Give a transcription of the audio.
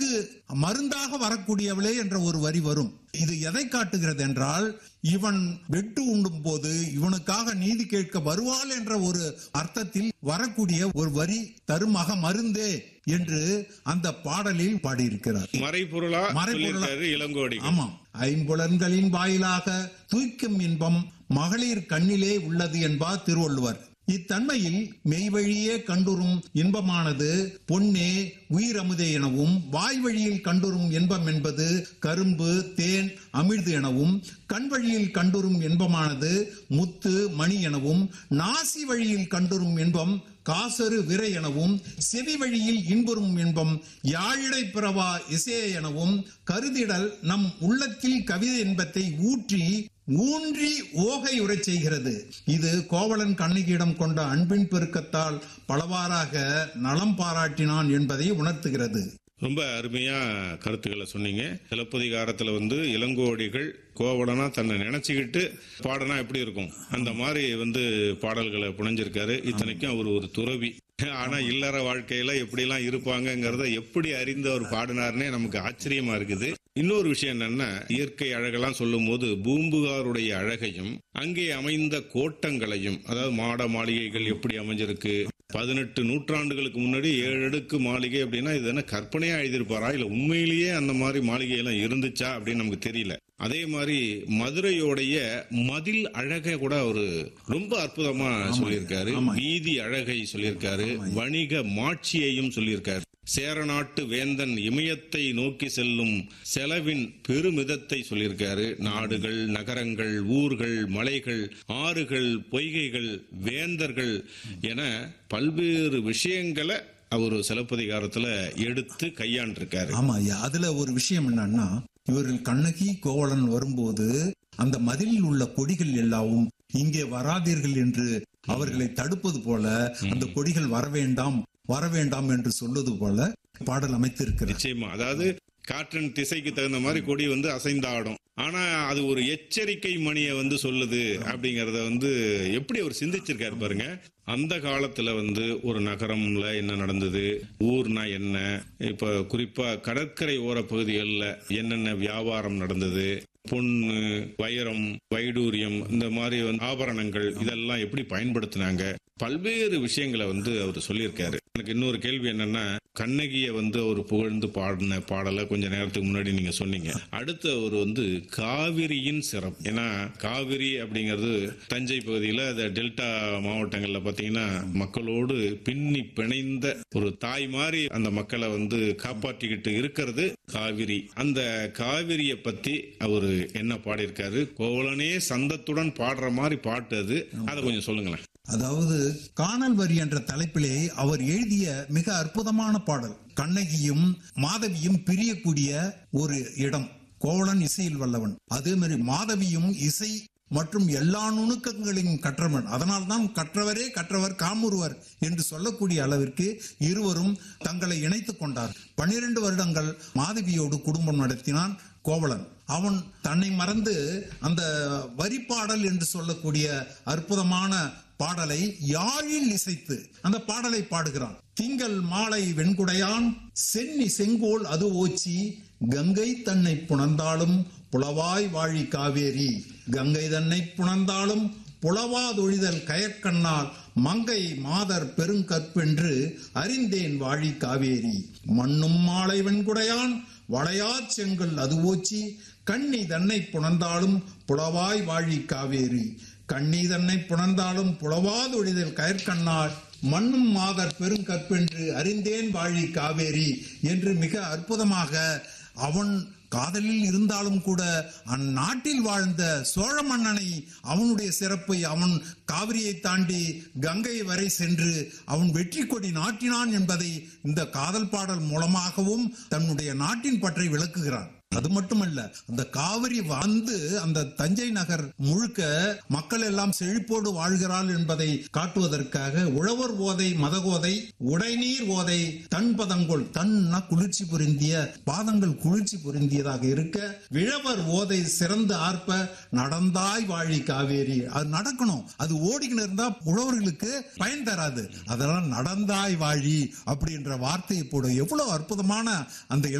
மருந்தாக வரக்கூடியவளே என்ற ஒரு வரி வரும் இது எதை காட்டுகிறது என்றால் இவன் வெட்டு உண்டும் போது இவனுக்காக நீதி கேட்க வருவாள் என்ற ஒரு அர்த்தத்தில் வரக்கூடிய ஒரு வரி தருமக மருந்தே என்று அந்த பாடலில் பாடியிருக்கிறார் மறைபொருளா மறைபொருளா. சொல்லியிருக்காரு இளங்கோடி ஆமாம் ஐம்புலன்களின் வாயிலாக தூய்க்கும் இன்பம் மகளிர் கண்ணிலே உள்ளது என்பார் திருவள்ளுவர் இத்தன்மையில் மெய்வழியே கண்டுறும் இன்பமானது பொன்னே உயிரமுதே எனவும் வாய் வழியில் கண்டுறும் இன்பம் என்பது கரும்பு தேன் அமிழ்து எனவும் கண் வழியில் கண்டுறும் இன்பமானது முத்து மணி எனவும் நாசி வழியில் கண்டுறும் இன்பம் காசரு விரை எனவும் செவி வழியில் இன்புறும் இன்பம் யாழிடை பிறவா இசைய எனவும் கருதிடல் நம் உள்ளத்தில் கவிதை இன்பத்தை ஊற்றி ஊன்றி ஓகை உரைச் செய்கிறது இது கோவலன் கண்ணகியிடம் கொண்ட அன்பின் பெருக்கத்தால் பலவாறாக நலம் பாராட்டினான் என்பதை உணர்த்துகிறது ரொம்ப அருமையா கருத்துக்களை சொன்னீங்க சிலப்பதிகாரத்துல வந்து இளங்கோடிகள் கோவலனா தன்னை நினைச்சுக்கிட்டு பாடனா எப்படி இருக்கும் அந்த மாதிரி வந்து பாடல்களை புனைஞ்சிருக்காரு இத்தனைக்கும் அவர் ஒரு துறவி ஆனா இல்லற வாழ்க்கையில எப்படி எல்லாம் இருப்பாங்கங்கிறத எப்படி அறிந்து அவர் பாடினார்னே நமக்கு ஆச்சரியமா இருக்குது இன்னொரு விஷயம் என்னன்னா இயற்கை அழகெல்லாம் சொல்லும் போது பூம்புகாருடைய அழகையும் அங்கே அமைந்த கோட்டங்களையும் அதாவது மாட மாளிகைகள் எப்படி அமைஞ்சிருக்கு பதினெட்டு நூற்றாண்டுகளுக்கு முன்னாடி ஏழு அடுக்கு மாளிகை அப்படின்னா இது என்ன கற்பனையா எழுதியிருப்பாரா இல்ல உண்மையிலேயே அந்த மாதிரி மாளிகை எல்லாம் இருந்துச்சா அப்படின்னு நமக்கு தெரியல அதே மாதிரி மதுரையோடைய மதில் அழகை கூட அவரு ரொம்ப அற்புதமா சொல்லியிருக்காரு வீதி அழகை சொல்லியிருக்காரு வணிக மாட்சியையும் சொல்லியிருக்காரு சேரநாட்டு வேந்தன் இமயத்தை நோக்கி செல்லும் செலவின் பெருமிதத்தை சொல்லியிருக்காரு நாடுகள் நகரங்கள் ஊர்கள் மலைகள் ஆறுகள் பொய்கைகள் வேந்தர்கள் என பல்வேறு விஷயங்களை அவர் சிலப்பதிகாரத்துல எடுத்து கையாண்டிருக்காரு ஆமா ஐயா அதுல ஒரு விஷயம் என்னன்னா இவர்கள் கண்ணகி கோவலன் வரும்போது அந்த மதிலில் உள்ள கொடிகள் எல்லாவும் இங்கே வராதீர்கள் என்று அவர்களை தடுப்பது போல அந்த கொடிகள் வர வேண்டாம் வர வேண்டாம் என்று சொல்வது போல பாடல் அமைத்திருக்கிறார் நிச்சயமா அதாவது காற்றின் திசைக்கு தகுந்த மாதிரி கொடி வந்து அசைந்தாடும் ஆனா அது ஒரு எச்சரிக்கை மணியை வந்து சொல்லுது அப்படிங்கறத வந்து எப்படி அவர் சிந்திச்சிருக்காரு பாருங்க அந்த காலத்துல வந்து ஒரு நகரம்ல என்ன நடந்தது ஊர்னா என்ன இப்ப குறிப்பா கடற்கரை ஓர பகுதிகளில் என்னென்ன வியாபாரம் நடந்தது பொண்ணு வைரம் வைடூரியம் இந்த மாதிரி வந்து ஆபரணங்கள் இதெல்லாம் எப்படி பயன்படுத்தினாங்க பல்வேறு விஷயங்களை வந்து அவர் சொல்லியிருக்காரு எனக்கு இன்னொரு கேள்வி என்னன்னா கண்ணகிய வந்து அவர் புகழ்ந்து பாடின பாடலை கொஞ்ச நேரத்துக்கு முன்னாடி நீங்க சொன்னீங்க அடுத்து அவர் வந்து காவிரியின் சிறப்பு ஏன்னா காவிரி அப்படிங்கிறது தஞ்சை பகுதியில அந்த டெல்டா மாவட்டங்கள்ல பாத்தீங்கன்னா மக்களோடு பின்னி பிணைந்த ஒரு தாய் மாதிரி அந்த மக்களை வந்து காப்பாற்றிக்கிட்டு இருக்கிறது காவிரி அந்த காவிரிய பத்தி அவரு என்ன பாடியிருக்காரு கோவலனே சந்தத்துடன் பாடுற மாதிரி பாட்டு அது அதை கொஞ்சம் சொல்லுங்களேன் அதாவது காணல் வரி என்ற தலைப்பிலே அவர் எழுதிய மிக அற்புதமான பாடல் கண்ணகியும் மாதவியும் பிரியக்கூடிய ஒரு இடம் கோவலன் இசையில் வல்லவன் அதே மாதிரி மாதவியும் இசை மற்றும் எல்லா நுணுக்கங்களையும் கற்றவன் அதனால்தான் கற்றவரே கற்றவர் காமுறுவர் என்று சொல்லக்கூடிய அளவிற்கு இருவரும் தங்களை இணைத்துக் கொண்டார் பன்னிரண்டு வருடங்கள் மாதவியோடு குடும்பம் நடத்தினான் கோவலன் அவன் தன்னை மறந்து அந்த வரிப்பாடல் என்று சொல்லக்கூடிய அற்புதமான பாடலை யாழில் இசைத்து அந்த பாடலை பாடுகிறான் திங்கள் மாலை வெண்குடையான் சென்னி செங்கோல் அது ஓச்சி கங்கை தன்னை புணர்ந்தாலும் புலவாய் வாழி காவேரி கங்கை தன்னை புணர்ந்தாலும் புலவாதொழிதல் கயற்கண்ணால் மங்கை மாதர் பெருங்கற்பென்று அறிந்தேன் வாழி காவேரி மண்ணும் மாலை வெண்குடையான் வளையாச் செங்கல் அது ஓச்சி கண்ணி தன்னை புணர்ந்தாலும் புலவாய் வாழி காவேரி கண்ணி தன்னை புணர்ந்தாலும் புலவாதொழிதல் கயற்கண்ணால் மண்ணும் மாதர் பெருங்கற்பென்று அறிந்தேன் வாழி காவேரி என்று மிக அற்புதமாக அவன் காதலில் இருந்தாலும் கூட அந்நாட்டில் வாழ்ந்த சோழ மன்னனை அவனுடைய சிறப்பை அவன் காவிரியை தாண்டி கங்கை வரை சென்று அவன் வெற்றி கொடி நாட்டினான் என்பதை இந்த காதல் பாடல் மூலமாகவும் தன்னுடைய நாட்டின் பற்றை விளக்குகிறான் அது மட்டுமல்ல அந்த காவிரி வந்து அந்த தஞ்சை நகர் முழுக்க மக்கள் எல்லாம் செழிப்போடு வாழ்கிறாள் என்பதை காட்டுவதற்காக உழவர் ஓதை மதகோதை உடைநீர் ஓதை தன் பதங்கொள் தன்னா குளிர்ச்சி புரிந்திய பாதங்கள் குளிர்ச்சி புரிந்தியதாக இருக்க விழவர் ஓதை சிறந்து ஆர்ப்ப நடந்தாய் வாழி காவேரி அது நடக்கணும் அது ஓடிக்கிட்டு இருந்தா உழவர்களுக்கு பயன் தராது அதெல்லாம் நடந்தாய் வாழி அப்படின்ற வார்த்தையை போடும் எவ்வளவு அற்புதமான அந்த